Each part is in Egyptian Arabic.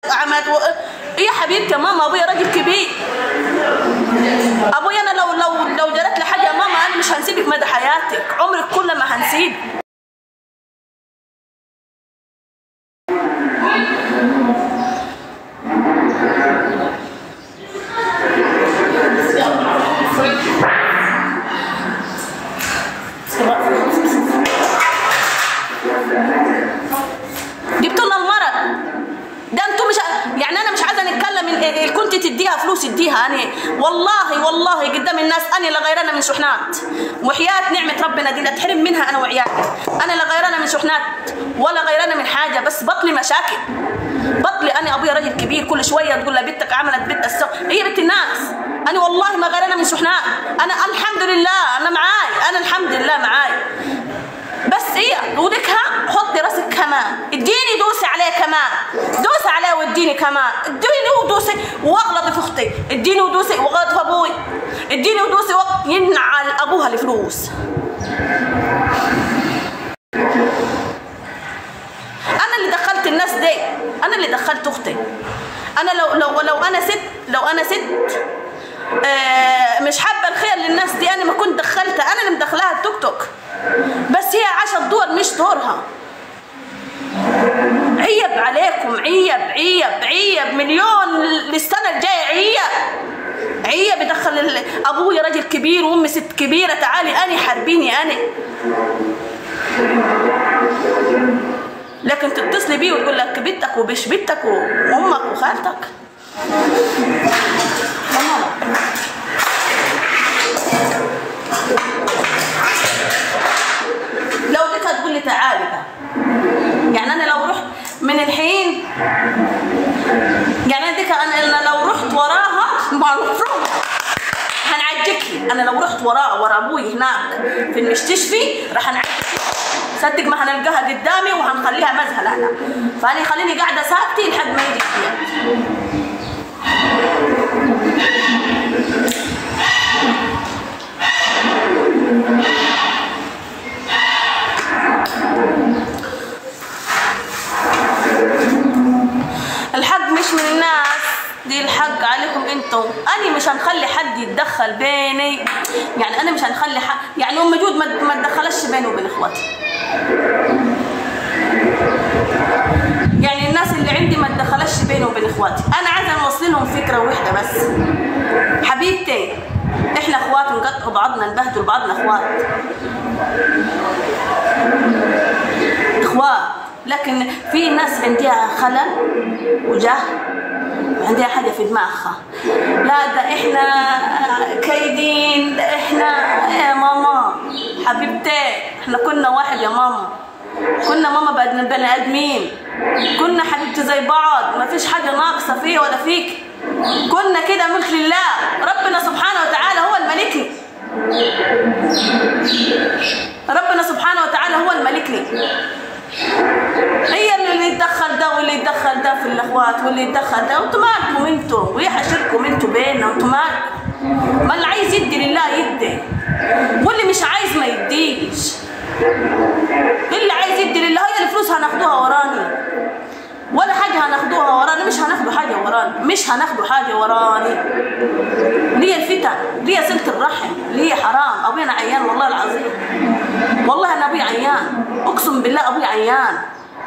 عملت و... إيه يا حبيبتي يا ماما ابويا راجل كبير ابويا انا لو لو لو جرت لي حاجه يا ماما انا مش هنسيبك مدى حياتك عمرك كله ما هنسيبك جبتوا لنا المرض ده انتوا مش يعني انا مش عايزه نتكلم ال- ال- كنت تديها فلوس اديها انا والله والله قدام الناس انا لا غيرانه من شحنات وحياه نعمه ربنا دي لا تحرم منها انا وعيالي انا لا غيرانه من شحنات ولا غيرانه من حاجه بس بطلي مشاكل بطلي انا ابويا راجل كبير كل شويه تقول لها بنتك عملت بنت السوق هي بنت الناس انا والله ما غيرانه من شحنات انا الحمد لله انا معاي انا الحمد لله معاي بس هي ودكها حطي راسك كمان اديني دوسي عليه كمان دوسي عليه واديني كمان اديني ودوسي واغلطي في اختي اديني ودوسي واغلط في ابوي اديني ودوسي وق- ينعل ابوها الفلوس انا اللي دخلت الناس دي انا اللي دخلت اختي انا لو لو لو انا ست لو انا ست آه مش حابه الخير للناس دي انا ما كنت دخلتها انا اللي مدخلاها التوك توك بس هي عاشت دور مش دورها عيب عليكم عيب عيب عيب مليون للسنه الجايه عيب عيب يدخل ال- ابويا راجل كبير وامي ست كبيره تعالي انا حاربيني انا لكن تتصلي بيه وتقول لك بنتك وبش بنتك وامك وخالتك تمام لو ديك هتقول لي تعالي بقى يعني انا لو رحت من الحين يعني ديك انا أنا لو رحت وراها ما المفروض هنعجك لي انا لو رحت وراها ورا ابوي هناك في المستشفي راح هنعجك صدق ما هنلقاها قدامي وهنخليها مذهله هنا فاني خليني قاعده ساكتي لحد ما يجي الكليات الحق مش من الناس دي الحق عليكم انتم انا مش هنخلي حد يتدخل بيني يعني انا مش هنخلي حد يعني ام جود ما ما تدخلش بيني وبين اخواتي يعني الناس اللي عندي ما تدخلش بيني وبين اخواتي انا عايزه اوصل لهم فكره واحده بس حبيبتي احنا اخوات نقطعوا بعضنا نبهدلوا بعضنا اخوات اخوات لكن في ناس عندها خلل وجهل وعندها حاجه في دماغها لا ده احنا كايدين ده احنا يا ماما حبيبتي احنا كنا واحد يا ماما كنا ماما بقى بني ادمين كنا حبيبتي زي بعض ما فيش حاجه ناقصه فيه ولا فيك كنا كده ملك لله ربنا سبحانه وتعالى هو الملكني ربنا سبحانه وتعالى هو الملكني هي اللي يتدخل ده واللي يتدخل ده في الاخوات واللي يتدخل ده انتوا مالكم انتوا ويحشركم انتوا بيننا انتوا مالكم ما اللي عايز يدي لله يدي واللي مش عايز ما يديش اللي عايز يدي لله هي الفلوس هناخدوها وراني ولا حاجة هناخدوها وراني مش هناخدوا حاجة وراني مش هناخدوا حاجة وراني ليه الفتن ليه صلة الرحم ليه حرام ابوي انا عيان والله العظيم والله انا ابوي عيان اقسم بالله ابوي عيان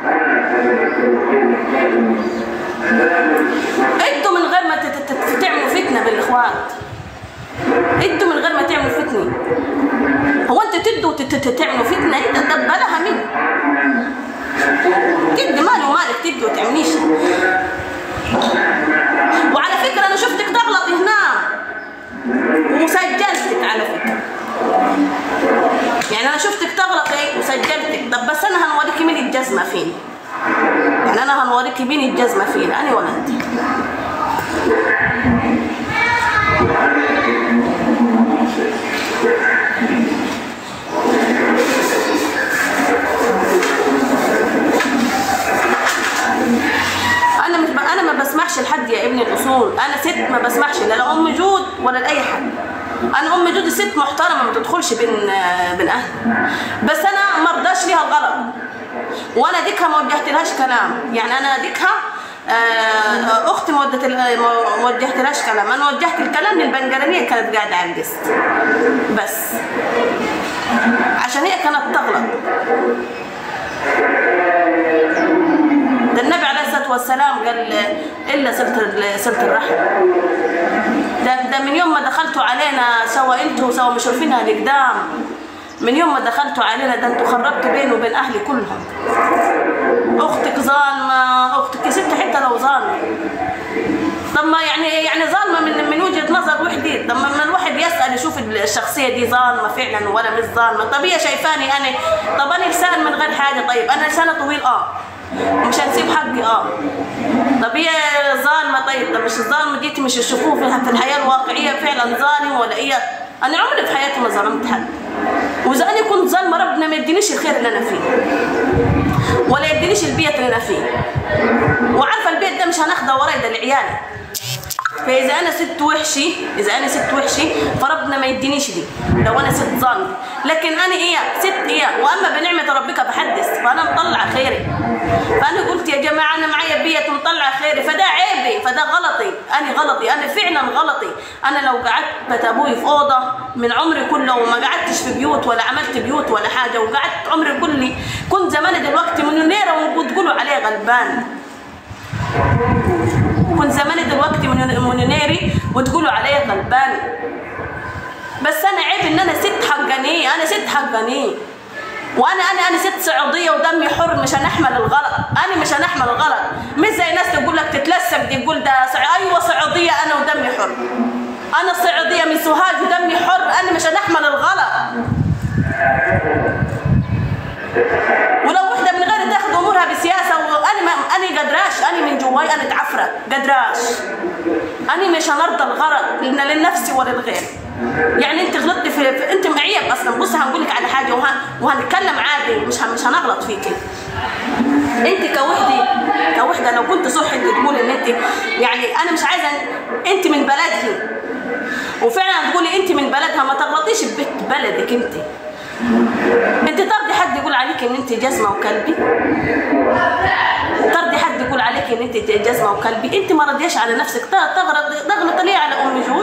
انتوا من غير ما تت- تت- تعملوا فتنة بالاخوات انتوا من غير ما تعملوا فتنة هو انت تدوا تت- تت- تعملوا فتنة انت تدبلها مين تدي مالي ومالك تدي وتعمليش وعلى فكرة أنا شفتك تغلط هنا وسجلتك على فكرة يعني أنا شفتك تغلطي وسجلتك طب بس أنا هنوريكي مين الجزمة فين يعني أنا هنوريكي مين الجزمة فين أنا ولا أنت انا مش ب... انا ما بسمحش لحد يا ابن الاصول انا ست ما بسمحش لا لام جود ولا لاي حد انا ام جود ست محترمه ما تدخلش بين بين اهل بس انا ما رضاش ليها الغلط وانا ديكها ما وجهتلهاش كلام يعني انا ديكها آه، اختي ما ودت ما وجهتلهاش كلام انا وجهت الكلام للبنجرانيه كانت قاعده على القسط بس عشان هي كانت تغلط ده النبي عليه الصلاه والسلام قال الا صله صله الرحم ده ده من يوم ما دخلتوا علينا سوا انتوا سوا مشرفينها لقدام من يوم ما دخلتوا علينا ده انتوا خربتوا بيني وبين اهلي كلهم اختك ظالمه اختك يا ست حتى لو ظالمه طب ما يعني يعني ظالمه من من وجهه نظر وحدي طب ما الواحد يسال يشوف الشخصيه دي ظالمه فعلا ولا مش ظالمه طب هي شايفاني انا طب انا لسان من غير حاجه طيب انا لساني طويل اه مش هنسيب حقي اه طب هي ظالمه طيب طب مش الظالمه دي مش تشوفوه في في الحياه الواقعيه فعلا ظالم ولا هي انا عمري في حياتي ما ظلمت حد واذا انا كنت ظالمه ربنا ما يدينيش الخير اللي انا فيه ولا يدينيش البيت اللي انا فيه وعارفه البيت ده مش هناخده وراي ده لعيالي فاذا انا ست وحشي اذا انا ست وحشي فربنا ما يدينيش دي لو انا ست ظالمه لكن انا ايه ست ايه واما بنعمه ربك بحدث فانا مطلعه خيري فانا قلت يا جماعه انا معايا بيت ومطلعه خيري فده عيبي فده غلطي انا غلطي انا فعلا غلطي انا لو قعدت بت ابوي في اوضه من عمري كله وما قعدتش في بيوت ولا عملت بيوت ولا حاجه وقعدت عمري كله كنت زماني دلوقتي مليونيره وتقولوا عليه غلبان كنت زماني دلوقتي مليونيري وتقولوا عليا غلباني بس انا عيب ان انا ست حقانيه انا ست حقانيه وانا انا انا ست سعوديه ودمي حر مش هنحمل الغلط انا مش هنحمل الغلط مش زي ناس تقول لك تتلسك دي تقول ده سع... ايوه سعوديه انا ودمي حر انا السعوديه من سوهاج ودمي حر انا مش هنحمل الغلط ولو وحده من غير تاخذ امورها بسياسه وانا ما انا قدراش انا من جواي انا تعفرت قدراش انا مش هنرضى الغلط لا لنفسي ولا للغير يعني انت غلطت في, في انت معيب اصلا بص هنقول لك على حاجه وه... وهنتكلم عادي مش ه... مش هنغلط فيكي انت كوحده كوحده لو كنت صح انت تقول ان انت يعني انا مش عايزه انت من بلدي وفعلا تقولي انت من بلدها ما تغلطيش ببيت بلدك انت انت ترضي حد يقول عليك ان انت جزمه وكلبي ترضي حد يقول عليك ان انت جزمه وكلبي انت ما رضيش على نفسك تغلط تغلط ليه على ام جود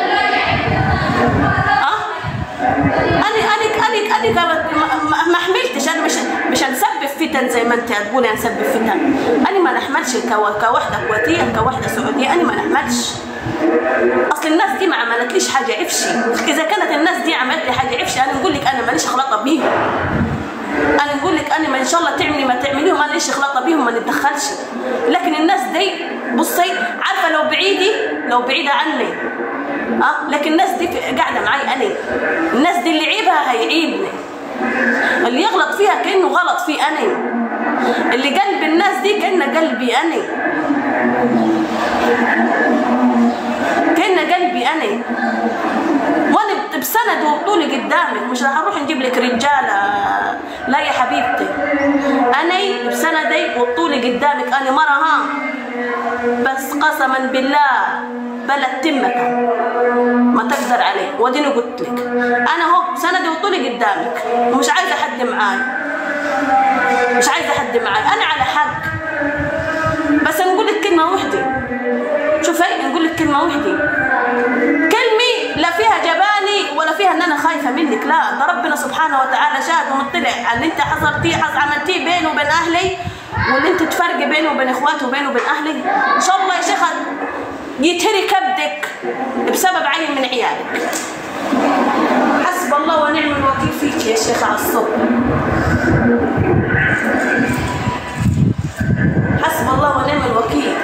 اه انا انا انا انا ما, ما حملتش انا مش مش هنسبب فتن زي ما انت هتقولي هنسبب فتن انا ما نحملش كوحده كويتيه كوحده سعوديه انا ما نحملش اصل الناس دي ما عملتليش حاجه عفشي اذا كانت الناس دي عملت لي حاجه عفشي انا نقول لك انا ماليش خلاطه بيهم انا نقول لك انا ما ان شاء الله تعملي ما تعمليهم ما ليش خلاطه بيهم ما نتدخلش لكن الناس دي بصي عارفه لو بعيدي لو بعيده عني اه لكن الناس دي قاعده معي انا الناس دي اللي عيبها هيعيبني اللي يغلط فيها كانه غلط في انا اللي قلب الناس دي كانه قلبي انا كأن قلبي أنا وأنا بسند وبطولي قدامك مش راح أروح نجيب لك رجالة لا يا حبيبتي أنا بسندي وبطولي قدامك أنا مرة ها بس قسما بالله بلد تمك ما تقدر عليه وديني قلت لك أنا هو سندي وطولي قدامك ومش عايزة حد معاي مش عايزة حد معاي أنا على حق بس نقول لك كلمة وحدة شوفي نقول لك كلمه وحده كلمه لا فيها جباني ولا فيها ان انا خايفه منك لا ده ربنا سبحانه وتعالى شاهد ومطلع على اللي انت حصلتيه حص عملتيه بيني وبين اهلي واللي انت تفرقي بيني وبين اخواتي وبيني وبين اهلي ان شاء الله يا شيخه يتهري كبدك بسبب عين من عيالك حسب الله ونعم الوكيل فيك يا شيخه على الصبح حسب الله ونعم الوكيل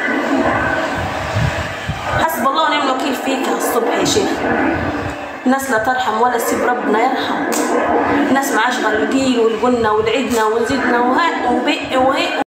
حسب الله ونعم الوكيل فيك الصبح يا شيخ ناس لا ترحم ولا تسيب ربنا يرحم ناس معاش غير الجيل والجنة والعدنا وزدنا وهاي وبق وهيك